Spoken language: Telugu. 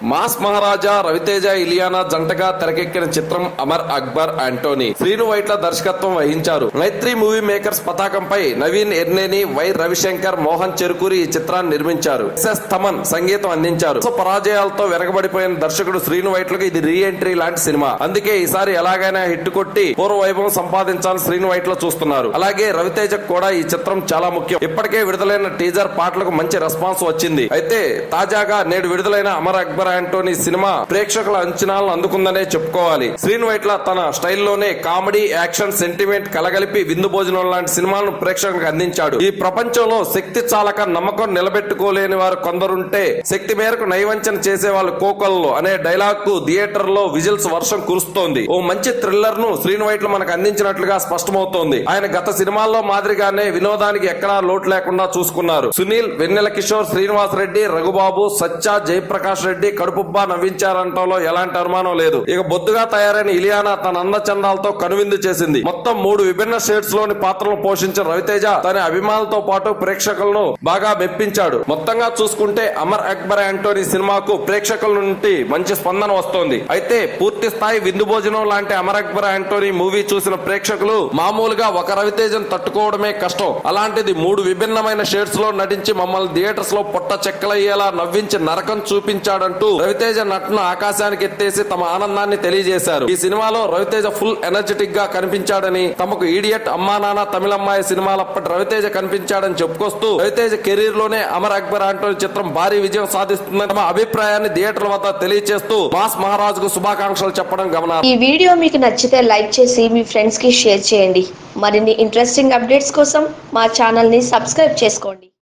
మాస్ మహారాజా రవితేజ ఇలియానా జంటగా తెరకెక్కిన చిత్రం అమర్ అక్బర్ ఆంటోనీ శ్రీను వైట్ల దర్శకత్వం వహించారు మైత్రి మూవీ మేకర్స్ పతాకంపై నవీన్ ఎర్నేని వై రవిశంకర్ మోహన్ చెరుకూరి ఈ చిత్రాన్ని నిర్మించారు ఎస్ఎస్ తమన్ సంగీతం అందించారు వరుస పరాజయాలతో వెనకబడిపోయిన దర్శకుడు శ్రీను వైట్లకు ఇది రీ ఎంట్రీ లాంటి సినిమా అందుకే ఈసారి ఎలాగైనా హిట్ కొట్టి పూర్వ వైభవం సంపాదించాలని శ్రీను వైట్ల చూస్తున్నారు అలాగే రవితేజకు కూడా ఈ చిత్రం చాలా ముఖ్యం ఇప్పటికే విడుదలైన టీజర్ పాటలకు మంచి రెస్పాన్స్ వచ్చింది అయితే తాజాగా నేడు విడుదలైన అమర్ అక్బర్ ఆంటోనీ సినిమా ప్రేక్షకుల అంచనాలను అందుకుందనే చెప్పుకోవాలి శ్రీను వైట్ల తన స్టైల్లోనే కామెడీ యాక్షన్ సెంటిమెంట్ కలగలిపి విందు భోజనం లాంటి సినిమాలను ప్రేక్షకులకు అందించాడు ఈ ప్రపంచంలో శక్తి చాలక నమ్మకం నిలబెట్టుకోలేని వారు కొందరుంటే శక్తి మేరకు నైవంచన చేసే వాళ్ళు కోకొల్లో అనే డైలాగ్ కు థియేటర్ లో విజిల్స్ వర్షం కురుస్తోంది ఓ మంచి థ్రిల్లర్ ను శ్రీను వైట్ల మనకు అందించినట్లుగా స్పష్టమవుతోంది ఆయన గత సినిమాల్లో మాదిరిగానే వినోదానికి ఎక్కడా లోటు లేకుండా చూసుకున్నారు సునీల్ వెన్నెల కిషోర్ శ్రీనివాస్ రెడ్డి రఘుబాబు సత్య జయప్రకాష్ రెడ్డి కడుపుబ్బా నవ్వించారంటంలో ఎలాంటి అనుమానం లేదు ఇక బొద్దుగా తయారైన ఇలియానా తన అందచందాలతో కనువిందు చేసింది మొత్తం మూడు విభిన్న షేడ్స్ లోని పాత్రలు పోషించిన రవితేజ తన అభిమానులతో పాటు ప్రేక్షకులను బాగా మెప్పించాడు మొత్తంగా చూసుకుంటే అమర్ అక్బర్ యాంటోనీ సినిమాకు ప్రేక్షకుల నుండి మంచి స్పందన వస్తోంది అయితే పూర్తి స్థాయి విందు భోజనం లాంటి అమర్ అక్బర్ యాంటోనీ మూవీ చూసిన ప్రేక్షకులు మామూలుగా ఒక రవితేజను తట్టుకోవడమే కష్టం అలాంటిది మూడు విభిన్నమైన షేడ్స్ లో నటించి మమ్మల్ని థియేటర్స్ లో పొట్ట చెక్కలయ్యేలా నవ్వించి నరకం చూపించాడంటూ రవితేజ నటును ఆకాశానికి ఎత్తేసి తమ ఆనందాన్ని తెలియజేశారు ఈ సినిమాలో రవితేజ ఫుల్ ఎనర్జెటిక్ గా కనిపించాడని తమకు ఈడియట్ అమ్మా నాన్న తమిళమ్మాయి సినిమాలప్పటి రవితేజ కనిపించాడని చెప్పుకొస్తూ రవితేజ కెరీర్ లోనే అమర్ అక్బర్ అంటోని చిత్రం భారీ విజయం సాధిస్తుందని తమ అభిప్రాయాన్ని థియేటర్ల వద్ద తెలియజేస్తూ మాస్ మహారాజుకు శుభాకాంక్షలు చెప్పడం గమనార్హం ఈ వీడియో మీకు నచ్చితే లైక్ చేసి మీ ఫ్రెండ్స్ కి షేర్ చేయండి మరిన్ని ఇంట్రెస్టింగ్ అప్డేట్స్ కోసం మా ఛానల్ ని సబ్స్క్రైబ్ చేసుకోండి